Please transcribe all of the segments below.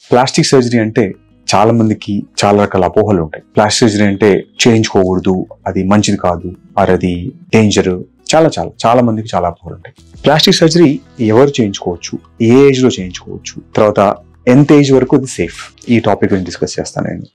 plastic surgery అంటే చాలా మందికి చాలా రకాల అపోహలు ఉంటాయి ప్లాస్టిక్ సర్జరీ అంటే చేయించుకోకూడదు అది మంచిది కాదు ఆర్ అది డేంజర్ చాలా చాలా చాలా మందికి చాలా అపోహలు ఉంటాయి ప్లాస్టిక్ సర్జరీ ఎవరు చేయించుకోవచ్చు ఏ ఏజ్ లో చేయించుకోవచ్చు తర్వాత ఎంత ఏజ్ వరకు అది సేఫ్ ఈ టాపిక్ గురించి డిస్కస్ చేస్తాను నేను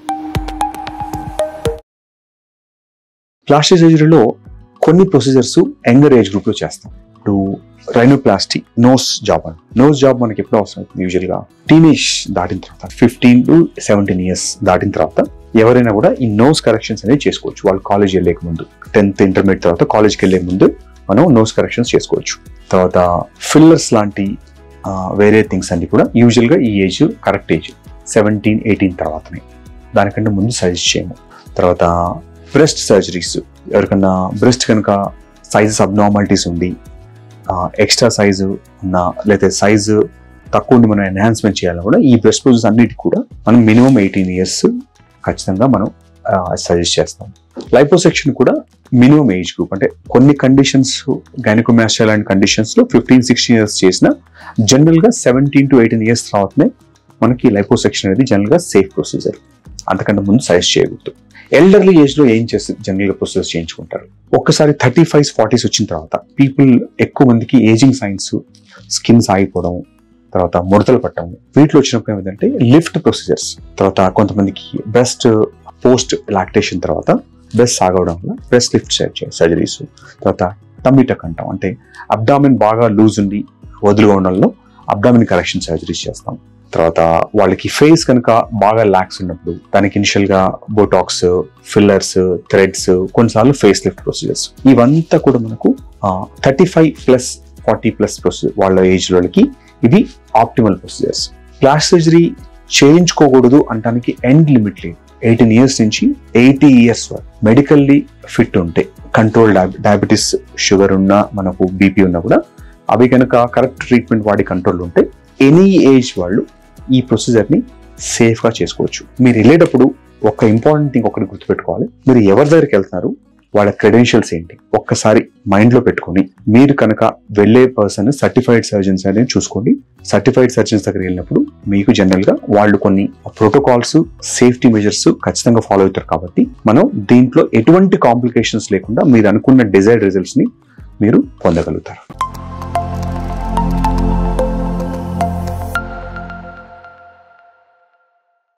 ప్లాస్టిక్ సర్జరీలో కొన్ని ప్రొసీజర్స్ యంగర్ ఏజ్ గ్రూప్ లో చేస్తాం ఇప్పుడు రైనోప్లాస్టీ నోస్ జాబ్ అని నోస్ జాబ్ మనకి ఎప్పుడు అవసరం అవుతుంది యూజువల్ గా టీనేజ్ దాటిన తర్వాత ఫిఫ్టీన్ టు సెవెంటీన్ ఇయర్స్ దాటిన తర్వాత ఎవరైనా కూడా ఈ నోస్ కరెక్షన్స్ అనేది చేసుకోవచ్చు వాళ్ళు కాలేజ్ వెళ్ళేక ముందు టెన్త్ ఇంటర్మీడియట్ తర్వాత కాలేజ్కి వెళ్ళే ముందు మనం నోస్ కరెక్షన్స్ చేసుకోవచ్చు తర్వాత ఫిల్లర్స్ లాంటి ఆ, వేరే థింగ్స్ అన్ని కూడా యూజువల్ గా ఈ age correct age seventeen eighteen తర్వాతనే దానికంటే ముందు సజెస్ట్ చేయము తర్వాత బ్రెస్ట్ సర్జరీస్ ఎవరికన్నా బ్రెస్ట్ కనుక సైజెస్ అబ్నార్మాలిటీస్ ఉంది ఎక్స్ట్రా సైజు ఉన్న లేదా సైజు తక్కువ ఉండి మనం ఎన్హాన్స్మెంట్ చేయాలని కూడా ఈ బ్రెస్ట్ ప్రొసెస్ అన్నిటికీ కూడా మనం మినిమం ఎయిటీన్ ఇయర్స్ ఖచ్చితంగా మనం సజెస్ట్ చేస్తాం లైపోసెక్షన్ కూడా మినిమం ఏజ్ గ్రూప్ అంటే కొన్ని కండిషన్స్ గైనకోమాస్టియా లాంటి కండిషన్స్ లో ఫిఫ్టీన్ సిక్స్టీన్ ఇయర్స్ చేసిన జనరల్ గా సెవెంటీన్ టు ఎయిటీన్ ఇయర్స్ తర్వాతనే మనకి లైపోసెక్షన్ అనేది జనరల్ గా సేఫ్ ప్రొసీజర్ అంతకంటే ముందు సజెస్ట్ చేయకూడదు ఎల్డర్లీ ఏజ్ లో ఏం చేసి జనరల్ గా ప్రొసెస్ చేయించుకుంటారు ఒక్కసారి థర్టీ ఫైవ్ ఫార్టీస్ వచ్చిన తర్వాత పీపుల్ ఎక్కువ మందికి ఏజింగ్ సైన్స్ స్కిన్ సాగిపోవడం తర్వాత ముడతలు పట్టడం వీటిలో వచ్చినప్పుడు ఏమిటంటే లిఫ్ట్ ప్రొసీజర్స్ తర్వాత కొంతమందికి బెస్ట్ పోస్ట్ లాక్టేషన్ తర్వాత బ్రెస్ట్ సాగవడం వల్ల బ్రెస్ట్ లిఫ్ట్ సర్జరీస్ తర్వాత టమిటక్ అంటాం అంటే అబ్డామిన్ బాగా లూజ్ ఉండి వదులుగా ఉండడంలో అబ్డామిన్ కరెక్షన్ సర్జరీస్ చేస్తాం తర్వాత వాళ్ళకి ఫేస్ కనుక బాగా లాక్స్ ఉన్నప్పుడు దానికి ఇనిషియల్ గా బోటాక్స్ ఫిల్లర్స్ థ్రెడ్స్ కొన్నిసార్లు ఫేస్ లిఫ్ట్ ప్రొసీజర్స్ ఇవంతా కూడా మనకు thirty five plus forty plus procedure వాళ్ళ ఏజ్ వాళ్ళకి ఇవి ఆప్టిమల్ ప్రొసీజర్స్ ప్లాస్టిక్ సర్జరీ చేయించుకోకూడదు అంటానికి ఎండ్ లిమిట్ లేదు ఎయిటీన్ ఇయర్స్ నుంచి ఎయిటీ ఇయర్స్ వరకు మెడికల్లీ ఫిట్ ఉంటే కంట్రోల్ డయాబెటీస్ షుగర్ ఉన్నా మనకు బీపీ ఉన్నా కూడా అవి కనుక కరెక్ట్ ట్రీట్మెంట్ వాడి కంట్రోల్ ఉంటే ఎనీ ఏజ్ వాళ్ళు ఈ ప్రొసీజర్ని సేఫ్గా చేసుకోవచ్చు మీరు వెళ్ళేటప్పుడు ఒక ఇంపార్టెంట్ థింగ్ ఒకటి గుర్తుపెట్టుకోవాలి మీరు ఎవరి దగ్గరికి వెళ్తున్నారు వాళ్ళ క్రెడెన్షియల్స్ ఏంటి ఒక్కసారి మైండ్లో పెట్టుకొని మీరు కనుక వెళ్ళే పర్సన్ సర్టిఫైడ్ సర్జన్స్ అనేది చూసుకోండి సర్టిఫైడ్ సర్జన్స్ దగ్గర వెళ్ళినప్పుడు మీకు జనరల్గా వాళ్ళు కొన్ని ప్రోటోకాల్స్ సేఫ్టీ మెజర్స్ ఖచ్చితంగా ఫాలో అవుతారు కాబట్టి మనం దీంట్లో ఎటువంటి కాంప్లికేషన్స్ లేకుండా మీరు అనుకున్న డిజైర్డ్ రిజల్ట్స్ని మీరు పొందగలుగుతారు